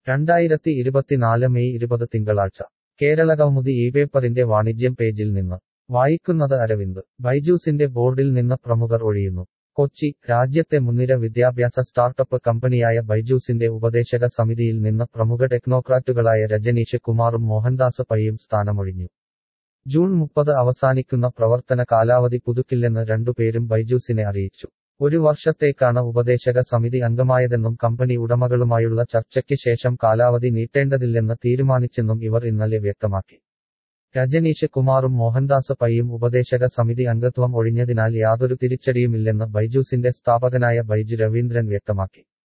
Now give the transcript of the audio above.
രണ്ടായിരത്തി ഇരുപത്തിനാല് മെയ് ഇരുപത് തിങ്കളാഴ്ച കേരള കൗമുദി ഈ പേപ്പറിന്റെ വാണിജ്യം പേജിൽ നിന്ന് വായിക്കുന്നത് അരവിന്ദ് ബൈജൂസിന്റെ ബോർഡിൽ നിന്ന് പ്രമുഖർ ഒഴിയുന്നു കൊച്ചി രാജ്യത്തെ മുൻനിര വിദ്യാഭ്യാസ സ്റ്റാർട്ടപ്പ് കമ്പനിയായ ബൈജൂസിന്റെ ഉപദേശക സമിതിയിൽ നിന്ന് പ്രമുഖ ടെക്നോക്രാറ്റുകളായ രജനീഷ് കുമാറും മോഹൻദാസ് പയ്യും സ്ഥാനമൊഴിഞ്ഞു ജൂൺ മുപ്പത് അവസാനിക്കുന്ന പ്രവർത്തന കാലാവധി പുതുക്കില്ലെന്ന് രണ്ടുപേരും ബൈജൂസിനെ അറിയിച്ചു ഒരു വർഷത്തേക്കാണ് ഉപദേശക സമിതി അംഗമായതെന്നും കമ്പനി ഉടമകളുമായുള്ള ചർച്ചയ്ക്ക് ശേഷം കാലാവധി നീട്ടേണ്ടതില്ലെന്ന് തീരുമാനിച്ചെന്നും ഇവർ ഇന്നലെ വ്യക്തമാക്കി രജനീഷ് കുമാറും മോഹൻദാസ് പയ്യും ഉപദേശക സമിതി അംഗത്വം ഒഴിഞ്ഞതിനാൽ യാതൊരു തിരിച്ചടിയുമില്ലെന്ന് ബൈജൂസിന്റെ സ്ഥാപകനായ ബൈജു രവീന്ദ്രൻ വ്യക്തമാക്കി